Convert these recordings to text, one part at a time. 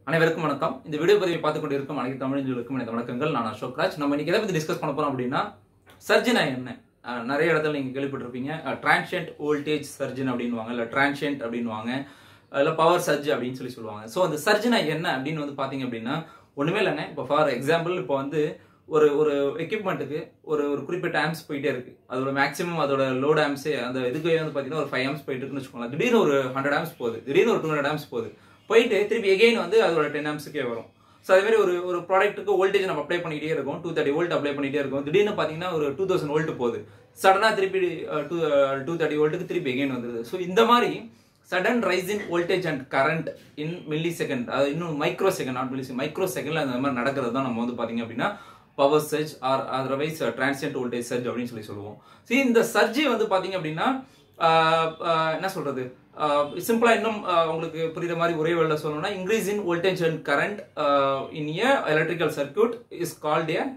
அனைவருக்கும் வணக்கம் இந்த வீடியோ பதிவை பார்த்து கொண்டிருக்கும் அனைத்து தமிழர்களுக்கும் எனது வணக்கங்கள் நான் அசோக் ராஜ் நம்ம இன்னைக்கு எதை பத்தி டிஸ்கஸ் பண்ண போறோம் அப்படின்னா சர்ஜனா என்ன அஹ் நிறைய இடத்துல நீங்க கேள்விப்பட்டிருப்பீங்க டிரான்ஷியன்ட் வோல்டேஜ் சர்ஜன் அப்படின்வாங்க இல்ல டிரான்ஷியன்ட் அப்படின்வாங்க இல்ல பவர் சர்ஜ் அப்படின்னு சொல்லி சொல்லுவாங்க ஸோ அந்த சர்ஜனா என்ன அப்படின்னு வந்து பாத்தீங்க அப்படின்னா ஒண்ணுமே இல்லைங்க இப்போ ஃபார் எக்ஸாம்பிள் இப்போ வந்து ஒரு ஒரு எக்யூப்மெண்ட்டுக்கு ஒரு ஒரு குறிப்பிட்ட ஆம்ஸ் போயிட்டே இருக்கு அதோட மேக்ஸிமம் அதோட லோட் ஆம்ஸே அந்த இதுக்கு வந்து பாத்தீங்கன்னா ஒரு ஃபைவ் ஆம்ஸ் போயிட்டு இருக்குன்னு வச்சுக்கோங்களேன் திடீர்னு ஒரு ஹண்ட்ரட் ஆம்ஸ் போகுது திடீர்னு ஒரு டூ ஹண்ட்ரட் ஆம்ஸ் போகுது போயிட்டு திருப்பி எகெயின் வந்து அதோட டென் ஆம்ஸுக்கே வரும் ஸோ அதே மாதிரி ஒரு ஒரு ப்ராடக்ட்டுக்கு வோல்டேஜ் நம்ம அப்ளை பண்ணிட்டே இருக்கோம் டூ தேர்ட்டி வோல்ட் அப்ளை பண்ணிட்டே இருக்கோம் திடீர்னு பார்த்தீங்கன்னா ஒரு டூ தௌசண்ட் வோல்ட் போகுது சடனாக திருப்பி டூ டூ தேர்ட்டி வோல்ட்டுக்கு திருப்பி எகெயின் வந்துருது ஸோ இந்த மாதிரி sudden rise in voltage and current in millisecond அது இன்னும் microsecond not milli micro செகண்ட்ல அந்த மாதிரி நடக்கிறது தான் நம்ம வந்து பார்த்தீங்க அப்படின்னா power surge or otherwise transient voltage surge அப்படின்னு சொல்லி சொல்லுவோம் ஸோ இந்த சர்ஜி வந்து பார்த்தீங்க அப்படின்னா ஆஹ் ஆஹ் என்ன சொல்றது சிம்பிளா இன்னும் ஆஹ் உங்களுக்கு புரியுற மாதிரி ஒரே வேலை சொல்லணும்னா increase in voltage and current in a electrical circuit is called a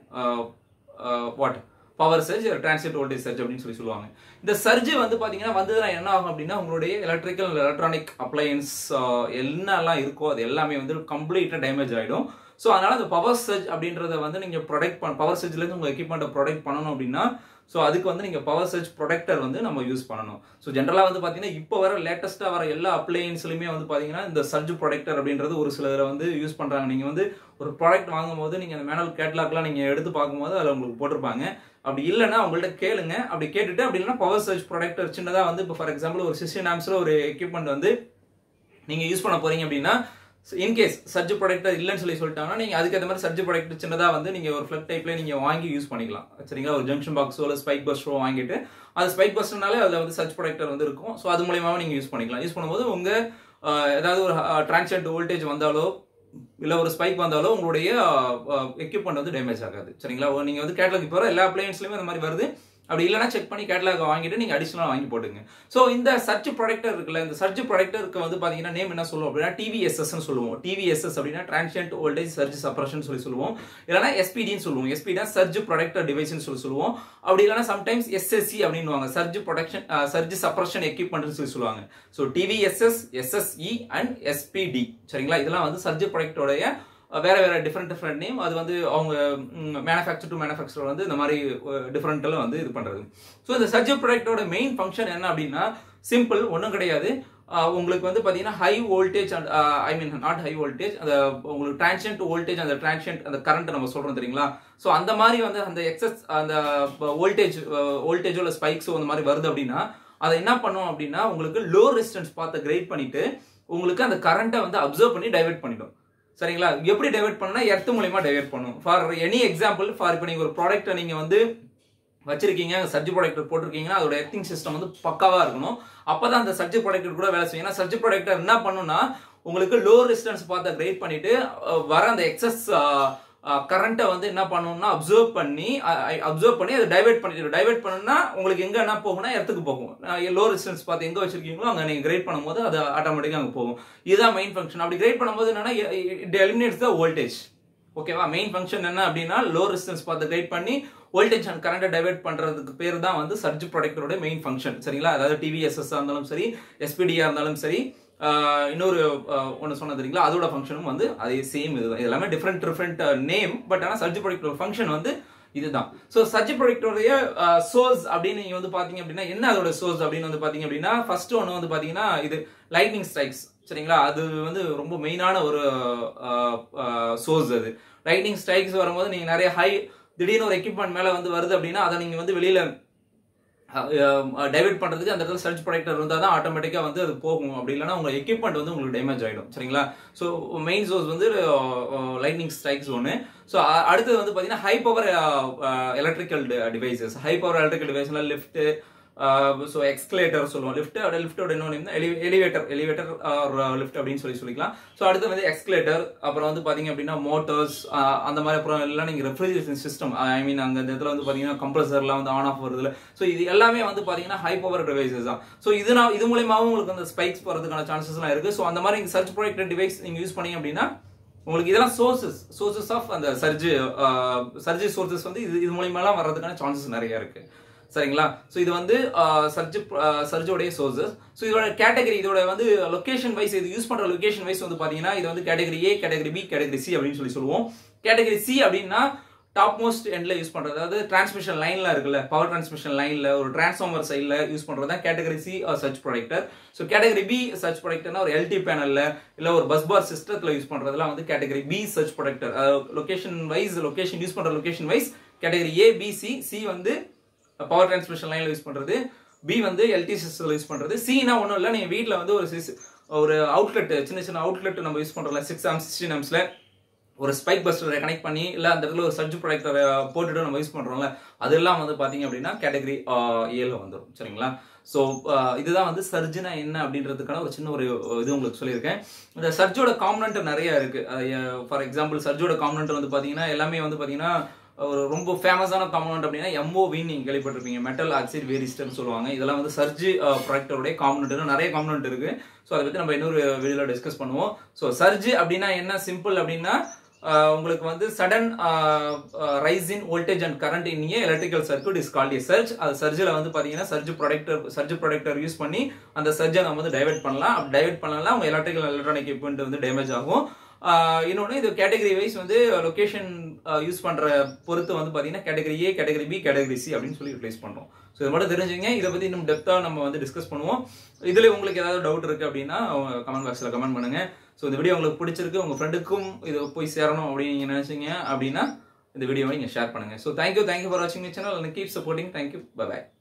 what power surge transient voltage surge அப்படின்னு சொல்லி சொல்லுவாங்க இந்த சர்ஜ் வந்து பாத்தீங்கன்னா வந்ததுனா என்ன ஆகும் அப்படின்னா உங்களுடைய எலக்ட்ரிக்கல் எலக்ட்ரானிக் அப்ளையன்ஸ் என்னெல்லாம் இருக்கோ அது எல்லாமே வந்து கம்ப்ளீட்டா டேமேஜ் ஆயிடும் ஸோ அதனால அந்த பவர் சர்ஜ் அப்படின்றத வந்து நீங்க ப்ரொடெக்ட் பண்ண பவர் சர்ஜ்ல இருந்து உங்க எக்யூப்மெண்ட்டை ப்ரொடெக்ட் பண்ணணும் அப்படின்னா ஸோ அதுக்கு வந்து நீங்கள் பவர் சர்ஜ் ப்ரொடெக்டர் வந்து நம்ம யூஸ் பண்ணணும் ஸோ ஜென்ரலாக வந்து பார்த்தீங்கன்னா இப்போ வர லேட்டஸ்ட்டாக வர எல்லா அப்ளையன்ஸ்லையுமே வந்து பார்த்தீங்கன்னா இந்த சர்ஜ் ப்ரொடெக்டர் அப்படின்றது ஒரு சிலர் வந்து யூஸ் பண்ணுறாங்க நீங்கள் வந்து ஒரு ப்ராடக்ட் வாங்கும் போது நீங்கள் அந்த மேனல் கேட்லாக்லாம் நீங்கள் எடுத்து பார்க்கும்போது அதில் உங்களுக்கு போட்டிருப்பாங்க அப்படி இல்லைன்னா அவங்கள்ட்ட கேளுங்க அப்படி கேட்டுட்டு அப்படி இல்லைன்னா பவர் சர்ஜ் ப்ரொடெக்டர் சின்னதாக வந்து இப்போ ஃபார் எக்ஸாம்பிள் ஒரு சிக்ஸ்டீன் ஆம்ஸில் ஒரு எக்யூப்மெண்ட் வந்து நீங்கள் யூஸ் பண்ண போறீங்க அப்படின்னா இன்கேஸ் சர்ஜ் ப்ராடக்ட் இல்லைன்னு சொல்லி சொல்லிட்டாங்கன்னா நீங்க அதுக்கேற்ற மாதிரி சர்ஜ் ப்ராடக்ட் சின்னதா வந்து நீங்க ஒரு ஃபிளக் டைப்ல நீங்க வாங்கி யூஸ் பண்ணிக்கலாம் சரிங்களா ஒரு ஜங்ஷன் பாக்ஸோ இல்லை ஸ்பைக் பஸ்டோ வாங்கிட்டு அது ஸ்பைக் பஸ்ட்னாலே அதுல வந்து சர்ஜ் ப்ராடக்டர் வந்து இருக்கும் ஸோ அது மூலியமாவும் நீங்க யூஸ் பண்ணிக்கலாம் யூஸ் பண்ணும்போது உங்க அஹ், ஏதாவது ஒரு டிரான்சியன்ட் வோல்டேஜ் வந்தாலோ இல்ல ஒரு ஸ்பைக் வந்தாலோ உங்களுடைய எக்யூப்மெண்ட் வந்து டேமேஜ் ஆகாது சரிங்களா நீங்க வந்து கேட்டலாக் இப்போ எல்லா அப்ளையன்ஸ்லயுமே அந்த மாதிரி வருது அப்படி இல்லைன்னா செக் பண்ணி கேட்டலாக் வாங்கிட்டு நீங்க அடிஷனலா வாங்கி போட்டுங்க ஸோ இந்த சர்ச் ப்ராடக்டர் இருக்குல்ல இந்த சர்ச் ப்ராடக்டருக்கு வந்து பாத்தீங்கன்னா நேம் என்ன சொல்லுவோம் அப்படின்னா டிவிஎஸ்எஸ் சொல்லுவோம் டிவிஎஸ்எஸ் அப்படின்னா டிரான்சியன்ட் வோல்டேஜ் சர்ஜ் சப்ரஷன் சொல்லி சொல்லுவோம் இல்லைன்னா எஸ்பிடின்னு சொல்லுவோம் எஸ்பினா சர்ஜ் ப்ரொடக்டர் டிவைஸ்னு சொல்லி சொல்லுவோம் அப்படி இல்லைன்னா சம்டைம்ஸ் எஸ்எஸ்சி அப்படின்னுவாங்க சர்ஜ் ப்ரொடக்ஷன் சர்ஜ் சப்ரஷன் எக்யூப்மெண்ட்னு சொல்லி சொல்லுவாங்க so TVSS SSE and SPD சரிங்களா இதெல்லாம் வந்து சர்ஜ் ப்ராடக்டோடைய வேற வேற டிஃப்ரெண்ட் டிஃப்ரெண்ட் நேம் அது வந்து அவங்க மேனுஃபேக்சர் டு மேனுஃபேக்சர் வந்து இந்த மாதிரி டிஃப்ரெண்ட்டில் வந்து இது பண்றது ஸோ இந்த சர்ஜ் ப்ராடக்டோட மெயின் ஃபங்க்ஷன் என்ன அப்படின்னா சிம்பிள் ஒன்றும் கிடையாது ஆஹ் உங்களுக்கு வந்து பார்த்தீங்கன்னா high voltage and I mean not high voltage அந்த உங்களுக்கு டிரான்ஷியன்ட் வோல்டேஜ் அந்த டிரான்ஷியன்ட் அந்த கரண்ட் நம்ம சொல்றோம் தெரியுங்களா ஸோ அந்த மாதிரி வந்து அந்த எக்ஸஸ் அந்த வோல்டேஜ் வோல்டேஜோ இல்லை ஸ்பைக்ஸோ அந்த மாதிரி வருது அப்படின்னா அதை என்ன பண்ணும் அப்படின்னா உங்களுக்கு லோ ரெசிஸ்டன்ஸ் பார்த்து கிரேட் பண்ணிட்டு உங்களுக்கு அந்த கரண்ட்டை வந்து அப்சர்வ் பண்ணி டைவெர்ட் பண்ணிடும் சரிங்களா எப்படி டைவெர்ட் பண்ணா எர்த் மூலியமா டைவெர்ட் பண்ணும் ஃபார் எனி எக்ஸாம்பிள் ஃபார் இப்போ நீங்க ஒரு ப்ராடக்ட்டை நீங்க வந்து வச்சிருக்கீங்க சர்ஜ் ப்ராடக்ட் போட்டிருக்கீங்கன்னா அதோட எர்த்திங் சிஸ்டம் வந்து பக்காவா இருக்கணும் அப்பதான் அந்த சர்ஜ் ப்ராடக்ட் கூட வேலை செய்யும் ஏன்னா சர்ஜ் ப்ராடக்டர் என்ன பண்ணும்னா உங்களுக்கு லோ ரெசிஸ்டன்ஸ் பார்த்து கிரேட் பண்ணிட்டு அஹ், வர அந்த எக்ஸஸ் கரண்ட்டை வந்து என்ன பண்ணணும்னா அப்சர்வ் பண்ணி அப்சர்வ் பண்ணி அதை டைவெர்ட் பண்ணிட்டு டைவெர்ட் பண்ணணும்னா உங்களுக்கு எங்க என்ன போகும்னா இடத்துக்கு போகும் லோ ரெசிஸ்டன்ஸ் பார்த்து எங்க வச்சிருக்கீங்களோ அங்க நீங்க கிரேட் பண்ணும்போது அது ஆட்டோமேட்டிக்கா அங்க போகும் இதுதான் மெயின் ஃபங்க்ஷன் அப்படி கிரேட் பண்ணும்போது என்னன்னா இட் எலிமினேட்ஸ் த வோல்டேஜ் ஓகேவா மெயின் ஃபங்க்ஷன் என்ன அப்படின்னா லோ ரெசிஸ்டன்ஸ் பார்த்து கைட் பண்ணி வோல்டேஜ் அண்ட் கரண்ட்டை டைவெர்ட் பண்றதுக்கு பேர் தான் வந்து சர்ஜ் ப்ராடக்டோட மெயின் ஃபங்க்ஷன் சரிங்களா அதாவது டிவிஎஸ்எஸ் இருந்தாலும் சரி எஸ்பிடியா இருந்தாலும் சரி ஆஹ் இன்னொரு ஒன்று சொன்னது தெரியுங்களா அதோட ஃபங்க்ஷனும் வந்து அதே சேம் இதுதான் இது எல்லாமே டிஃப்ரெண்ட் டிஃப்ரெண்ட் நேம் பட் ஆனால் சர்ஜ் ப்ராடக்டோட ஃபங்க்ஷன் வந்து இதுதான் ஸோ சர்ஜ் ப்ராடக்டோடைய சோர்ஸ் அப்படின்னு நீங்க வந்து பாத்தீங்க அப்படின்னா என்ன அதோட சோர்ஸ் அப்படின்னு வந்து பாத்தீங்க அப்படின்னா ஃபர்ஸ்ட் ஒன்று வந்து பாத்தீங்கன்னா இது லைட்னிங் ஸ்ட்ரைக்ஸ் சரிங்களா அது வந்து ரொம்ப மெயினான ஒரு சோர்ஸ் அது லைட்னிங் ஸ்ட்ரைக்ஸ் வரும்போது நீங்க நிறைய ஹை திடீர்னு ஒரு எக்யூப்மெண்ட் மேல வந்து வருது அப்படின்னா அதை நீங்க வந்து வெளியில டைவெர்ட் பண்றதுக்கு அந்த இடத்துல சர்ச் ப்ராடக்டர் இருந்தால் தான் ஆட்டோமேட்டிக்கா வந்து அது போகும் அப்படி இல்லைன்னா உங்க எக்யூப்மெண்ட் வந்து உங்களுக்கு டேமேஜ் ஆயிடும் சரிங்களா ஸோ மெயின் சோர்ஸ் வந்து லைட்னிங் ஸ்ட்ரைக்ஸ் ஒன்று ஸோ அடுத்தது வந்து பார்த்தீங்கன்னா high power electrical devices high power electrical டிவைஸ்ல லிஃப்ட் ஸோ எக்ஸ்கலேட்டர் சொல்லுவோம் லிஃப்ட் அப்படியே லிஃப்டோட இன்னொன்று எலிவேட்டர் எலிவேட்டர் லிஃப்ட் அப்படின்னு சொல்லி சொல்லிக்கலாம் ஸோ அடுத்து வந்து எக்ஸ்கலேட்டர் அப்புறம் வந்து பார்த்தீங்க அப்படின்னா மோட்டர்ஸ் அந்த மாதிரி அப்புறம் எல்லாம் நீங்கள் ரெஃப்ரிஜரேஷன் சிஸ்டம் ஐ மீன் அங்கே இந்த இடத்துல வந்து பார்த்தீங்கன்னா கம்ப்ரஸர்லாம் வந்து ஆன் ஆஃப் வருதுல ஸோ இது எல்லாமே வந்து பார்த்தீங்கன்னா ஹை பவர் டிவைசஸ் தான் ஸோ இது நான் இது மூலியமாகவும் உங்களுக்கு அந்த ஸ்பைக்ஸ் போகிறதுக்கான சான்சஸ்லாம் இருக்கு ஸோ அந்த மாதிரி சர்ச் ப்ராடக்ட் டிவைஸ் நீங்கள் யூஸ் பண்ணீங்க அப்படின்னா உங்களுக்கு இதெல்லாம் சோர்சஸ் சோர்சஸ் ஆஃப் அந்த சர்ஜி சர்ஜி சோர்சஸ் வந்து இது இது மூலியமாலாம் வர்றதுக்கான சான்சஸ் நிறைய இருக்கு சரிங்களா ஸோ இது வந்து சர்ஜ் சர்ஜோடைய சோர்சஸ் ஸோ இதோட கேட்டகரி இதோட வந்து லொகேஷன் வைஸ் இது யூஸ் பண்ற லொகேஷன் வைஸ் வந்து பாத்தீங்கன்னா இது வந்து category A category B category C அப்படின்னு சொல்லி சொல்லுவோம் கேட்டகரி சி அப்படின்னா டாப் மோஸ்ட் எண்ட்ல யூஸ் பண்றது அதாவது டிரான்ஸ்மிஷன் லைன்ல இருக்குல்ல பவர் டிரான்ஸ்மிஷன் லைன்ல ஒரு டிரான்ஸ்ஃபார்மர் சைட்ல யூஸ் பண்றது தான் category C surge protector so category B surge ப்ரொடக்டர்னா ஒரு எல்டி பேனல்ல இல்ல ஒரு பஸ் பார் சிஸ்டத்துல யூஸ் பண்றதுலாம் வந்து category B surge protector location wise location use பண்ற location wise category A B C C வந்து பவர் டிரான்ஸ்மிஷன் லைன்ல யூஸ் பண்றது பி வந்து எல்டி சிஸ்டத்தில் யூஸ் பண்றது சினா ஒன்றும் இல்லை நீங்க வீட்டில் வந்து ஒரு sis- ஒரு அவுட்லெட் சின்ன சின்ன அவுட்லெட் நம்ம யூஸ் பண்றோம்ல சிக்ஸ் ஆம் சிக்ஸ்டீன் ஆம்ஸ்ல ஒரு ஸ்பைக் பஸ்டரை கனெக்ட் பண்ணி இல்ல அந்த இடத்துல ஒரு சர்ஜ் ப்ராடக்டரை போட்டுட்டு நம்ம யூஸ் பண்றோம்ல அதெல்லாம் வந்து பாத்தீங்க அப்படின்னா கேட்டகரி ஏல வந்துடும் சரிங்களா ஸோ இதுதான் வந்து சர்ஜனா என்ன அப்படின்றதுக்கான ஒரு சின்ன ஒரு இது உங்களுக்கு சொல்லியிருக்கேன் இந்த சர்ஜோட காம்பனண்ட் நிறைய இருக்கு ஃபார் எக்ஸாம்பிள் சர்ஜோட காம்பனண்ட் வந்து பாத்தீங்கன்னா எல்லாமே வந்து பாத்தீங்கன்னா ஒரு ரொம்ப ஃபேமஸான காம்பனண்ட் அப்படின்னா எம்ஓவின்னு நீங்க கேள்விப்பட்டிருப்பீங்க மெட்டல் ஆக்சைடு வேரிஸ்டர்னு சொல்லுவாங்க இதெல்லாம் வந்து சர்ஜி ப்ராடக்டோடைய காம்பனண்ட் நிறைய காம்பனண்ட் இருக்கு ஸோ அதை பத்தி நம்ம இன்னொரு வீடியோல டிஸ்கஸ் பண்ணுவோம் ஸோ சர்ஜி அப்படின்னா என்ன சிம்பிள் அப்படின்னா ஆஹ் உங்களுக்கு வந்து sudden rise in voltage and current in a electrical circuit is called a surge அது சர்ஜில் வந்து பாத்தீங்கன்னா surge protector surge protector use பண்ணி அந்த சர்ஜை நம்ம வந்து டைவர்ட் பண்ணலாம் அப்படி டைவர்ட் பண்ணலாம் உங்க எலக்ட்ரிக்கல் எலக்ட்ரானிக் எக்யூப்மெண்ட் வந்து டேமேஜ் ஆகும் ஆஹ் இன்னொன்னு இது கேட்டகரி வைஸ் வந்து லொகேஷன் யூஸ் பண்ற பொறுத்து வந்து பாத்தீங்கன்னா category A category B category C அப்படின்னு சொல்லி ரிப்ளேஸ் பண்றோம் ஸோ இது மட்டும் தெரிஞ்சுங்க இதை பத்தி இன்னும் டெப்தா நம்ம வந்து டிஸ்கஸ் பண்ணுவோம் இதுல உங்களுக்கு ஏதாவது டவுட் இருக்கு அப்படின்னா கமெண்ட் பாக்ஸ்ல கமெண்ட் பண்ணுங்க ஸோ இந்த வீடியோ உங்களுக்கு பிடிச்சிருக்கு உங்க ஃப்ரெண்டுக்கும் இது போய் சேரணும் அப்படின்னு நீங்க நினைச்சீங்க அப்படின்னா இந்த வீடியோவை நீங்க ஷேர் பண்ணுங்க ஸோ தேங்க்யூ தேங்க்யூ ஃபார் வாட்சிங் channel keep supporting thank you by